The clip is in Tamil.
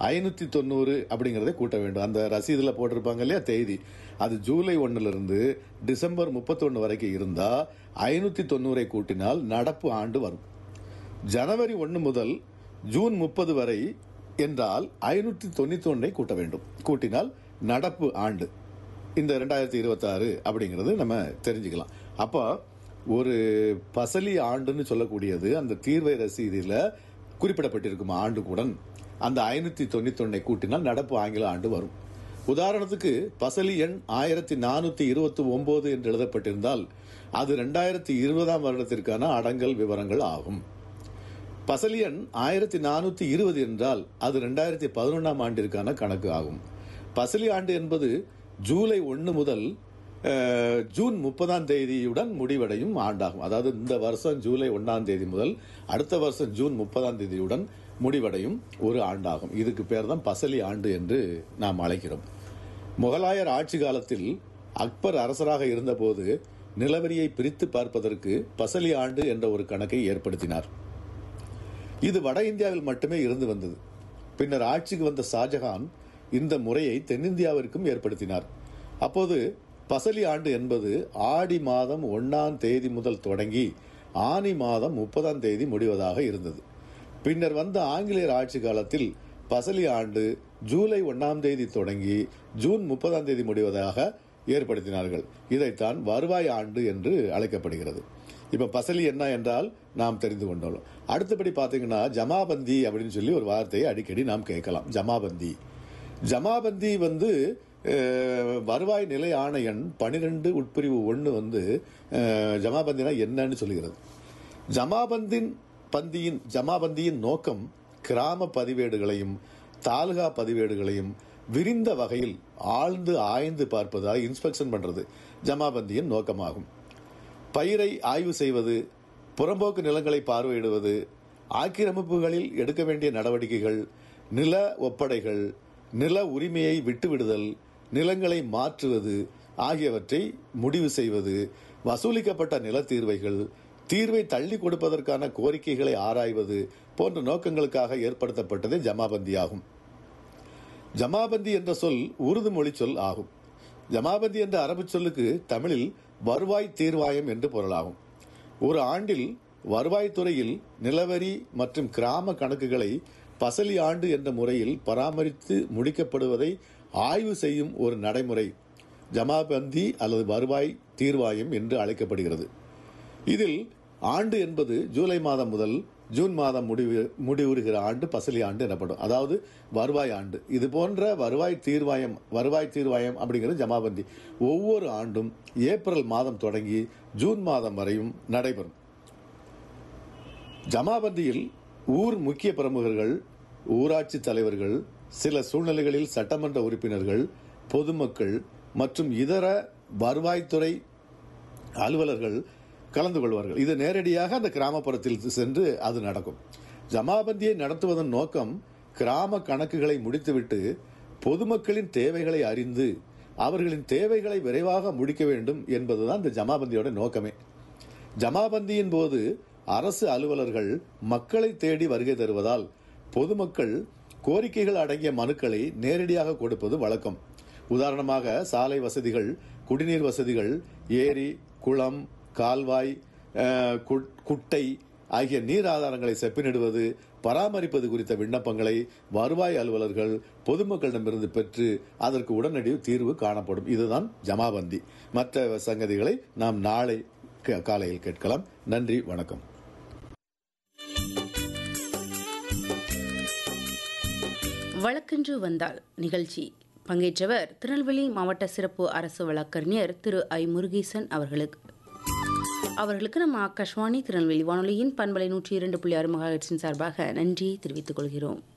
ஐநூத்தி தொண்ணூறு அப்படிங்கறதை கூட்ட வேண்டும் அந்த ரசீதுல போட்டிருப்பாங்க இல்லையா தேதி அது ஜூலை ஒண்ணுல இருந்து டிசம்பர் முப்பத்தொன்னு வரைக்கும் இருந்தா ஐநூத்தி தொண்ணூறை கூட்டினால் நடப்பு ஆண்டு வரும் ஜனவரி ஒன்று முதல் ஜூன் முப்பது வரை என்றால் ஐநூற்றி தொண்ணூத்தி ஒன்றை கூட்ட வேண்டும் கூட்டினால் நடப்பு ஆண்டு இந்த ரெண்டாயிரத்தி இருபத்தாறு அப்படிங்கிறது நம்ம தெரிஞ்சுக்கலாம் அப்போ ஒரு பசலி ஆண்டுன்னு சொல்லக்கூடியது அந்த தீர்வை ரசீதியில் குறிப்பிடப்பட்டிருக்கும் ஆண்டுக்குடன் அந்த ஐநூற்றி தொண்ணூத்தொன்னை கூட்டினால் நடப்பு ஆங்கில ஆண்டு வரும் உதாரணத்துக்கு பசலி எண் ஆயிரத்தி நானூற்றி இருபத்தி ஒன்பது என்று எழுதப்பட்டிருந்தால் அது ரெண்டாயிரத்தி இருபதாம் வருடத்திற்கான அடங்கல் விவரங்கள் ஆகும் பசலி எண் ஆயிரத்தி நானூற்றி இருபது என்றால் அது ரெண்டாயிரத்தி பதினொன்றாம் ஆண்டிற்கான கணக்கு ஆகும் பசலி ஆண்டு என்பது ஜூலை ஒன்று முதல் அஹ், ஜூன் முப்பதாம் தேதியுடன் முடிவடையும் ஆண்டாகும் அதாவது இந்த வருஷம் ஜூலை ஒன்றாம் தேதி முதல் அடுத்த வருஷம் ஜூன் முப்பதாம் தேதியுடன் முடிவடையும் ஒரு ஆண்டாகும் இதுக்கு பேர் தான் பசலி ஆண்டு என்று நாம் அழைக்கிறோம் முகலாயர் ஆட்சி காலத்தில் அக்பர் அரசராக இருந்தபோது நிலவரியை பிரித்து பார்ப்பதற்கு பசலி ஆண்டு என்ற ஒரு கணக்கை ஏற்படுத்தினார் இது வட இந்தியாவில் மட்டுமே இருந்து வந்தது பின்னர் ஆட்சிக்கு வந்த ஷாஜகான் இந்த முறையை தென்னிந்தியாவிற்கும் ஏற்படுத்தினார் அப்போது பசலி ஆண்டு என்பது ஆடி மாதம் ஒன்னாம் தேதி முதல் தொடங்கி ஆனி மாதம் முப்பதாம் தேதி முடிவதாக இருந்தது பின்னர் வந்த ஆங்கிலேயர் ஆட்சி காலத்தில் பசலி ஆண்டு ஜூலை ஒன்னாம் தேதி தொடங்கி ஜூன் முப்பதாம் தேதி முடிவதாக ஏற்படுத்தினார்கள் இதைத்தான் வருவாய் ஆண்டு என்று அழைக்கப்படுகிறது இப்ப பசலி என்ன என்றால் நாம் தெரிந்து கொண்டோம் அடுத்தபடி பாத்தீங்கன்னா ஜமாபந்தி அப்படின்னு சொல்லி ஒரு வார்த்தையை அடிக்கடி நாம் கேட்கலாம் ஜமாபந்தி ஜமாபந்தி வந்து அஹ், வருவாய் நிலை ஆணையன் பனிரெண்டு உட்பிரிவு ஒன்று வந்து அஹ், ஜமாபந்தினா என்னன்னு சொல்லுகிறது ஜமாபந்தின் பந்தியின் ஜமாபந்தியின் நோக்கம் கிராம பதிவேடுகளையும் தாலுகா பதிவேடுகளையும் விரிந்த வகையில் ஆழ்ந்து ஆய்ந்து பார்ப்பதாக இன்ஸ்பெக்ஷன் பண்றது ஜமாபந்தியின் நோக்கமாகும் பயிரை ஆய்வு செய்வது புறம்போக்கு நிலங்களை பார்வையிடுவது ஆக்கிரமிப்புகளில் எடுக்க வேண்டிய நடவடிக்கைகள் நில ஒப்படைகள் நில உரிமையை விட்டுவிடுதல் நிலங்களை மாற்றுவது ஆகியவற்றை முடிவு செய்வது வசூலிக்கப்பட்ட நிலத்தீர்வைகள் தீர்வை தள்ளி கொடுப்பதற்கான கோரிக்கைகளை ஆராய்வது போன்ற நோக்கங்களுக்காக ஏற்படுத்தப்பட்டதே ஜமாபந்தியாகும் ஜமாபந்தி என்ற சொல் உருது மொழி சொல் ஆகும் ஜமாபந்தி என்ற அரபு சொல்லுக்கு தமிழில் வருவாய் தீர்வாயம் என்று பொருளாகும் ஒரு ஆண்டில் வருவாய்த்துறையில் நிலவரி மற்றும் கிராம கணக்குகளை பசலி ஆண்டு என்ற முறையில் பராமரித்து முடிக்கப்படுவதை ஆய்வு செய்யும் ஒரு நடைமுறை ஜமாபந்தி அல்லது வருவாய் தீர்வாயம் என்று அழைக்கப்படுகிறது இதில் ஆண்டு என்பது ஜூலை மாதம் முதல் ஜூன் மாதம் முடிவு முடிவுறுகிற ஆண்டு பசலி ஆண்டு எனப்படும் அதாவது வருவாய் ஆண்டு இது போன்ற வருவாய் தீர்வாயம் வருவாய் தீர்வாயம் அப்படிங்கிறது ஜமாபந்தி ஒவ்வொரு ஆண்டும் ஏப்ரல் மாதம் தொடங்கி ஜூன் மாதம் வரையும் நடைபெறும் ஜமாபந்தியில் ஊர் முக்கிய பிரமுகர்கள் ஊராட்சி தலைவர்கள் சில சூழ்நிலைகளில் சட்டமன்ற உறுப்பினர்கள் பொதுமக்கள் மற்றும் இதர வருவாய்த்துறை அலுவலர்கள் கலந்து கொள்வார்கள் இது நேரடியாக அந்த கிராமப்புறத்தில் சென்று அது நடக்கும் ஜமாபந்தியை நடத்துவதன் நோக்கம் கிராம கணக்குகளை முடித்துவிட்டு பொதுமக்களின் தேவைகளை அறிந்து அவர்களின் தேவைகளை விரைவாக முடிக்க வேண்டும் என்பதுதான் இந்த ஜமாபந்தியோட நோக்கமே ஜமாபந்தியின் போது அரசு அலுவலர்கள் மக்களை தேடி வருகை தருவதால் பொதுமக்கள் கோரிக்கைகள் அடங்கிய மனுக்களை நேரடியாக கொடுப்பது வழக்கம் உதாரணமாக சாலை வசதிகள் குடிநீர் வசதிகள் ஏரி குளம் கால்வாய் அஹ், குட்- குட்டை ஆகிய நீர் ஆதாரங்களை செப்பினிடுவது பராமரிப்பது குறித்த விண்ணப்பங்களை வருவாய் அலுவலர்கள் பொதுமக்களிடமிருந்து பெற்று அதற்கு உடனடி தீர்வு காணப்படும் இதுதான் ஜமாபந்தி மற்ற சங்கதிகளை நாம் நாளை க- காலையில் கேட்கலாம் நன்றி வணக்கம் வழக்கென்று வந்தால் நிகழ்ச்சி பங்கேற்றவர் திருநெல்வேலி மாவட்ட சிறப்பு அரசு வழக்கறிஞர் திரு ஐ முருகேசன் அவர்களுக்கு அவர்களுக்கு நம்ம ஆகாஷ்வாணி திருநெல்வேலி வானொலியின் பண்பலை நூற்றி இரண்டு புள்ளி ஆறு மகாஹெட்ஸின் சார்பாக நன்றியை தெரிவித்துக் கொள்கிறோம்